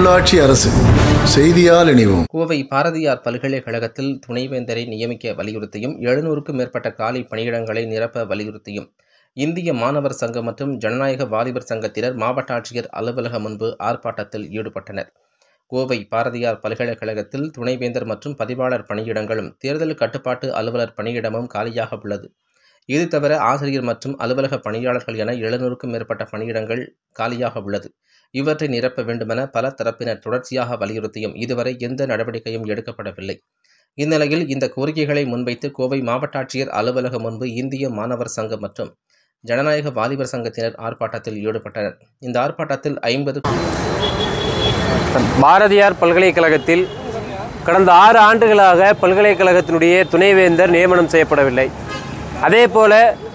உள்ளாட்சி அரசு செய்தியால் இணைவோம் கோவை பாரதியார் பல்கலைக்கழகத்தில் துணைவேந்தரை நியமிக்க வலியுறுத்தியும் எழுநூறுக்கும் மேற்பட்ட காலி பணியிடங்களை நிரப்ப வலியுறுத்தியும் இந்திய மாணவர் சங்கம் மற்றும் ஜனநாயக வாலிபர் சங்கத்தினர் மாவட்ட ஆட்சியர் அலுவலகம் முன்பு ஆர்ப்பாட்டத்தில் ஈடுபட்டனர் கோவை பாரதியார் பல்கலைக்கழகத்தில் துணைவேந்தர் மற்றும் பதிவாளர் பணியிடங்களும் தேர்தல் கட்டுப்பாட்டு அலுவலர் பணியிடமும் காலியாக உள்ளது இது தவிர ஆசிரியர் மற்றும் அலுவலக பணியாளர்கள் என எழுநூறுக்கும் மேற்பட்ட பணியிடங்கள் காலியாக உள்ளது இவற்றை நிரப்ப வேண்டுமென பல தரப்பினர் தொடர்ச்சியாக வலியுறுத்தியும் இதுவரை எந்த நடவடிக்கையும் எடுக்கப்படவில்லை இந்நிலையில் இந்த கோரிக்கைகளை முன்வைத்து கோவை மாவட்ட ஆட்சியர் அலுவலகம் முன்பு இந்திய மாணவர் சங்கம் மற்றும் ஜனநாயக வாலிபர் சங்கத்தினர் ஆர்ப்பாட்டத்தில் ஈடுபட்டனர் இந்த ஆர்ப்பாட்டத்தில் ஐம்பது பாரதியார் பல்கலைக்கழகத்தில் கடந்த ஆறு ஆண்டுகளாக பல்கலைக்கழகத்தினுடைய துணைவேந்தர் நியமனம் செய்யப்படவில்லை அதே போல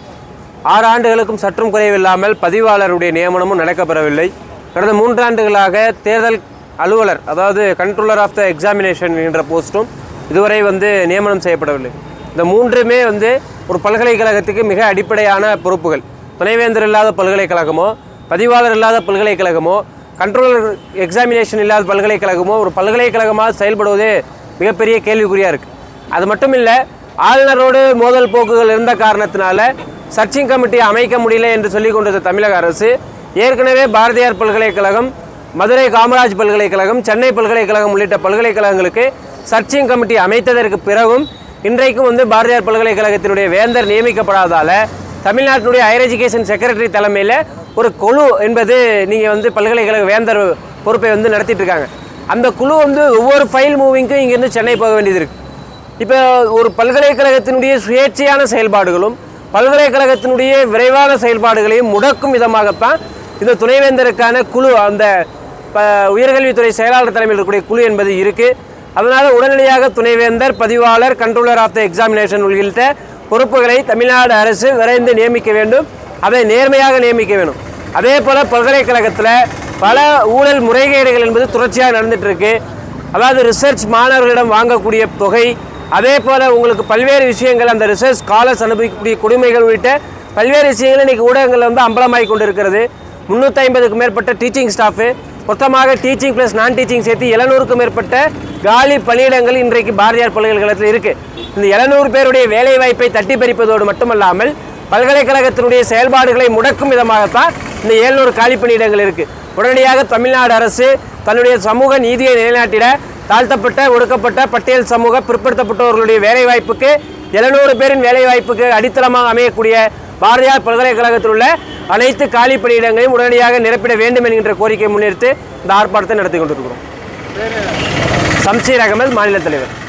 ஆறு ஆண்டுகளுக்கும் சற்றும் குறைவில்லாமல் பதிவாளருடைய நியமனமும் நடக்கப்பெறவில்லை கடந்த மூன்றாண்டுகளாக தேர்தல் அலுவலர் அதாவது கண்ட்ரோலர் ஆஃப் த எக்ஸாமினேஷன் என்ற போஸ்ட்டும் இதுவரை வந்து நியமனம் செய்யப்படவில்லை இந்த மூன்றுமே வந்து ஒரு பல்கலைக்கழகத்துக்கு மிக அடிப்படையான பொறுப்புகள் துணைவேந்தர் இல்லாத பல்கலைக்கழகமோ பதிவாளர் இல்லாத பல்கலைக்கழகமோ கண்ட்ரோலர் எக்ஸாமினேஷன் இல்லாத பல்கலைக்கழகமோ ஒரு பல்கலைக்கழகமாக செயல்படுவதே மிகப்பெரிய கேள்விக்குறியாக இருக்குது அது மட்டும் இல்லை ஆளுநரோடு மோதல் போக்குகள் இருந்த காரணத்தினால சர்ச்சிங் கமிட்டி அமைக்க முடியல என்று சொல்லிக் கொண்டிருந்த தமிழக அரசு ஏற்கனவே பாரதியார் பல்கலைக்கழகம் மதுரை காமராஜ் பல்கலைக்கழகம் சென்னை பல்கலைக்கழகம் உள்ளிட்ட பல்கலைக்கழகங்களுக்கு சர்ச்சிங் கமிட்டி அமைத்ததற்கு பிறகும் இன்றைக்கும் வந்து பாரதியார் பல்கலைக்கழகத்தினுடைய வேந்தர் நியமிக்கப்படாதால தமிழ்நாட்டினுடைய ஹையர் எஜுகேஷன் செக்ரட்டரி தலைமையில் ஒரு குழு என்பது நீங்கள் வந்து பல்கலைக்கழக வேந்தர் பொறுப்பை வந்து நடத்திட்டு இருக்காங்க அந்த குழு வந்து ஒவ்வொரு ஃபைல் மூவிங்க்கும் இங்கேருந்து சென்னை போக வேண்டியது இருக்குது இப்போ ஒரு பல்கலைக்கழகத்தினுடைய சுயேட்சையான செயல்பாடுகளும் பல்கலைக்கழகத்தினுடைய விரைவான செயல்பாடுகளையும் முடக்கும் விதமாகத்தான் இந்த துணைவேந்தருக்கான குழு அந்த ப உயர்கல்வித்துறை செயலாளர் தலைமையில் இருக்கக்கூடிய குழு என்பது இருக்குது அதனால் உடனடியாக துணைவேந்தர் பதிவாளர் கண்ட்ரோலர் ஆஃப் த எக்ஸாமினேஷன் உள்ளிட்ட பொறுப்புகளை தமிழ்நாடு அரசு விரைந்து நியமிக்க வேண்டும் அதை நேர்மையாக நியமிக்க வேண்டும் அதே போல் பல்கலைக்கழகத்தில் பல ஊழல் முறைகேடுகள் என்பது தொடர்ச்சியாக நடந்துட்டு இருக்கு அதாவது ரிசர்ச் மாணவர்களிடம் வாங்கக்கூடிய தொகை அதே போல் உங்களுக்கு பல்வேறு விஷயங்கள் அந்த ரிசர்ச் ஸ்காலர்ஸ் அனுபவிக்கக்கூடிய கொடுமைகள் உள்ளிட்ட பல்வேறு விஷயங்கள் இன்றைக்கி ஊடகங்கள் வந்து அம்பலமாகி கொண்டு இருக்கிறது முந்நூற்றி ஐம்பதுக்கு மேற்பட்ட டீச்சிங் ஸ்டாஃபு மொத்தமாக டீச்சிங் ப்ளஸ் நான் டீச்சிங் சேர்த்து எழுநூறுக்கும் மேற்பட்ட காலி பணியிடங்கள் இன்றைக்கு பாரதியார் பல்கலைக்கழகத்தில் இருக்குது இந்த எழுநூறு பேருடைய வேலைவாய்ப்பை தட்டி பறிப்பதோடு மட்டுமல்லாமல் பல்கலைக்கழகத்தினுடைய செயல்பாடுகளை முடக்கும் விதமாகத்தான் இந்த எழுநூறு காலி பணியிடங்கள் இருக்குது உடனடியாக தமிழ்நாடு அரசு தன்னுடைய சமூக நீதியை நிலைநாட்டிட தாழ்த்தப்பட்ட ஒடுக்கப்பட்ட பட்டியல் சமூக பிற்படுத்தப்பட்டவர்களுடைய வேலைவாய்ப்புக்கு எழுநூறு பேரின் வேலைவாய்ப்புக்கு அடித்தளமாக அமையக்கூடிய பாரதியார் பல்கலைக்கழகத்தில் உள்ள அனைத்து காலி பணியிடங்களையும் உடனடியாக நிரப்பிட வேண்டும் என்கின்ற கோரிக்கையை முன்னிறுத்து இந்த ஆர்ப்பாட்டத்தை நடத்தி கொண்டிருக்கிறோம் சம்சீர் அகமது மாநில தலைவர்